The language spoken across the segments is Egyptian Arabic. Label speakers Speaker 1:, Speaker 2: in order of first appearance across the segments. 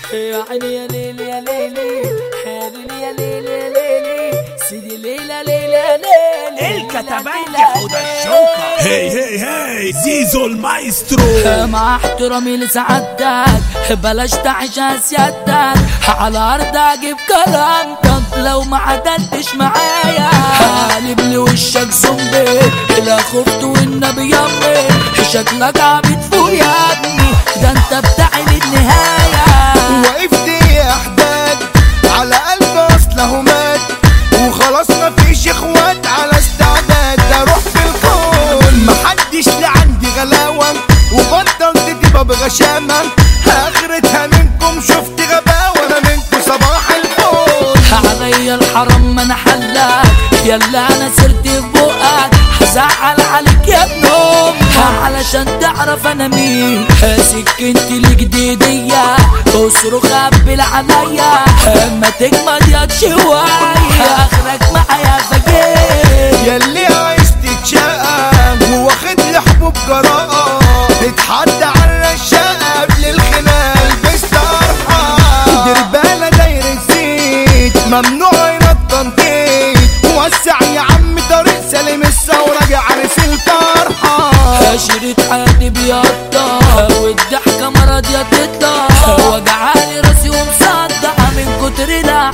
Speaker 1: يا عيني يا ليلي يا ليلي حيرني يا ليلي يا ليلي سيدي ليلى ليلى يا ليلي
Speaker 2: الكتبانجة حوض الشوكة
Speaker 3: هي هي هي زيزو المايسترو
Speaker 1: مع احترامي لسعادتك بلاش تعيش سيادتك على ارض اجيب كرامتك لو ما عدلتش معايا قلب لي وشك زومبي لا خفت والنبي يمي شكلك عبيط فوق يا ابني ده انت بتاعي للنهايه
Speaker 4: وقفت يا احداد على قلب اصله مات وخلاص مفيش اخوات على استعداد اروح في الكون محدش لعندي غلاوة وبطلت تبقى بغشامة اخرتها منكم شفت غباوة انا منكم صباح الفل
Speaker 1: عليا الحرام ما انا حلاك يلا انا سرت في بقك هزعل عليك يا ابن امك علشان تعرف انا مين سكنتي الجديدية اصرخ قبل عليا اما تجمد يا شوية اخرك معايا فجيت
Speaker 4: ياللي عايز تتشقى وواخد لي حبوب جراءة تتحدى على الشقة قبل الخناق البس طرحة دربالة داير الزيت ممنوع هنا التنطيط وسع يا عم طريق سليم الثورة جه عرس الفرحة
Speaker 1: شريط حياتي بيقطع والضحكة ما راضية تطلع وجعاني راسي ومصدع من كتر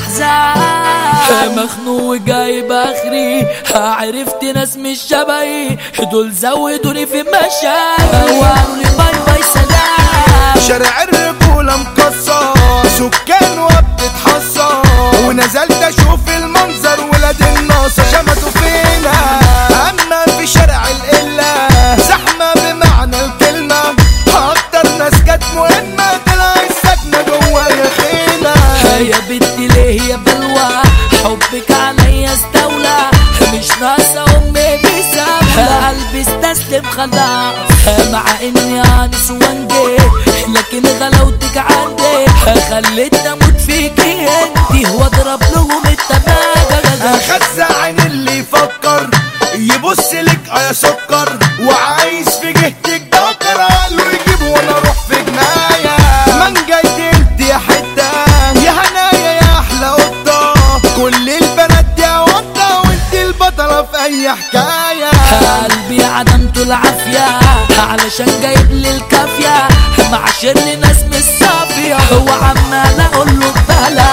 Speaker 1: الأحزان مخنوق وجايب آخري عرفت ناس مش شبهي دول زودوني في مشاكل وقالوا لي باي باي سلام
Speaker 4: شارع الرجولة مكسر سكان وبتتحصر ونزلت اشوف المنظر ولاد الناصر شمتوا فينا اما في شارع القلة زحمة بمعنى الكلمة اكتر ناس كانت مهمة طلع السكنة جوايا خيمة
Speaker 1: يا بنتي ليه يا بلوى حبك عليا استولى مش ناقصة أمي بسبب قلبي استسلم خلاص مع إني أنس وانجي لكن غلاوتك عندي خليت أموت فيكي انتي واضرب لهم التماجة
Speaker 4: خزع عين اللي يفكر يبص لك يا سكر وعايز في جهتك دكر قالوا يجيب وانا اروح في جناية من جاي انت يا حتة يا هنايا يا احلى قطة كل البنات دي قطة وانت البطلة في اي حكاية
Speaker 1: قلبي عدمته العافية علشان جايب لي الكافية معاشر لي ناس مش صافية هو عمال اقول له بلا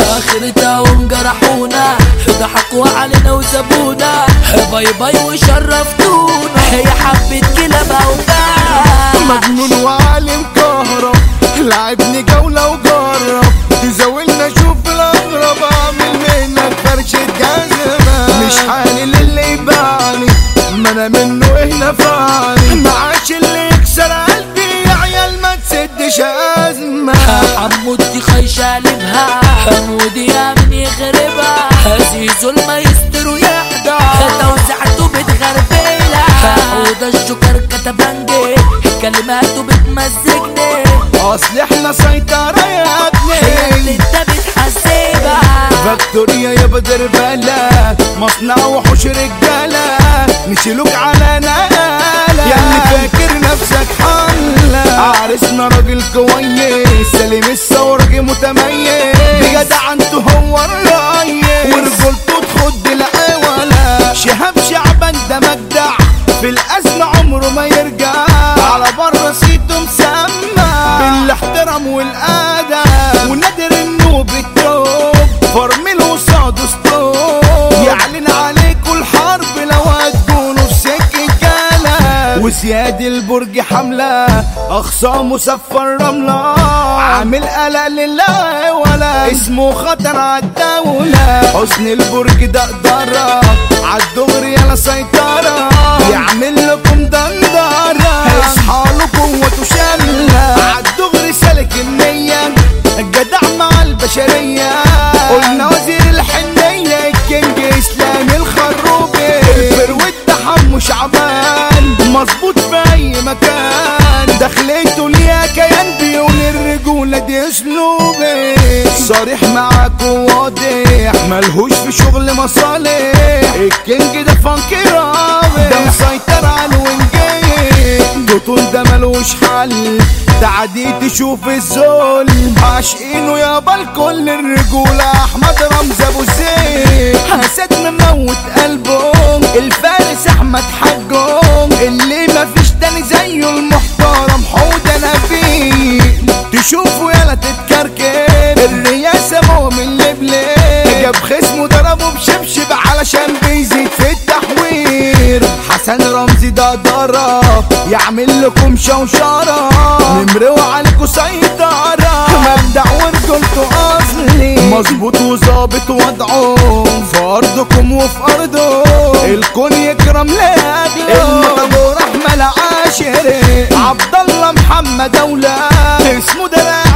Speaker 1: اخرتهم جرحونا ضحكوا علينا وسابونا باي باي وشرفتونا هي حبة كلاب اوجاع
Speaker 4: مجنون وعالم كهرب لعبني جولة وجرب تزاولنا شوف الأغرب أعمل منك فرشة جزمة مش حالي للي يبعني ما أنا منه إيه نفعني معاش اللي يكسر قلبي يا عيال ما تسدش أزمة
Speaker 1: حمودي خيشة قلبها حمودي يا من يخربها زيزو المايستر ويحضر توزعته بتغربلها وده الشكر كتبنجي كلماته بتمزجني
Speaker 4: أصل إحنا سيطرة يا
Speaker 1: اللي
Speaker 4: ابني
Speaker 1: انت بتحسبها
Speaker 4: فاكتوريا يا بدر بلا مصنع وحوش رجالة نشيلوك على نقالة يا اللي فاكر نفسك حلة عرسنا راجل كويس سليم الثورجي متميز بجدع انتو هو الريس ورجولته تخد العوالة شهاب شعبان ده مجدع في الأزمة عمره ما يرجع على بره سيته مسمى بالاحترام والأدب ونادر النوب التوب فرمل وصاد ستوب يعلن عليكوا الحرب لو هتكونوا في سكة جالة وزياد البرج حملة أخصامه سفر رملة عامل قلق لله ولا اسمه خطر عالدولة حسن البرج ده قدرة عالدغري يلا سيطرة يعمل لكم دندرة هيصحى له قوته شلة عالدغري سالك النية الجدع مع البشرية قلنا وزير الحنية الكينج اسلام الخروبي الفروت ده حمو شعبان مظبوط في اي مكان دخلته ليها كيان بيقول الرجولة دي اسلوبي صريح معاك وواضح ملهوش في شغل مصالح الكينج ده فانكي رابح ده مسيطر على الوينجين بطول ده ملوش ملوش حل تعدي تشوف الذل عاشقينه يابا الكل الرجولة احمد رمزي ابو زيد حسد مموت قلبه الفارس احمد حجهم اللي مفيش تاني زيه المحترم حوده نبيل تشوفه يلا تتكركب الرياسة مؤمن لبلب جاب خصمه ضربه بشبشب علشان بيزيد في التحوير حسن رمزي ده ضرب يعمل لكم شوشرة نمروا عليكم سيطرة مبدع ورجولته أصلي مظبوط وظابط وضعه في أرضكم وفي أرضه الكون يكرم لأجله المطابور أحمد عاشري عبد الله محمد أولاد اسمه ده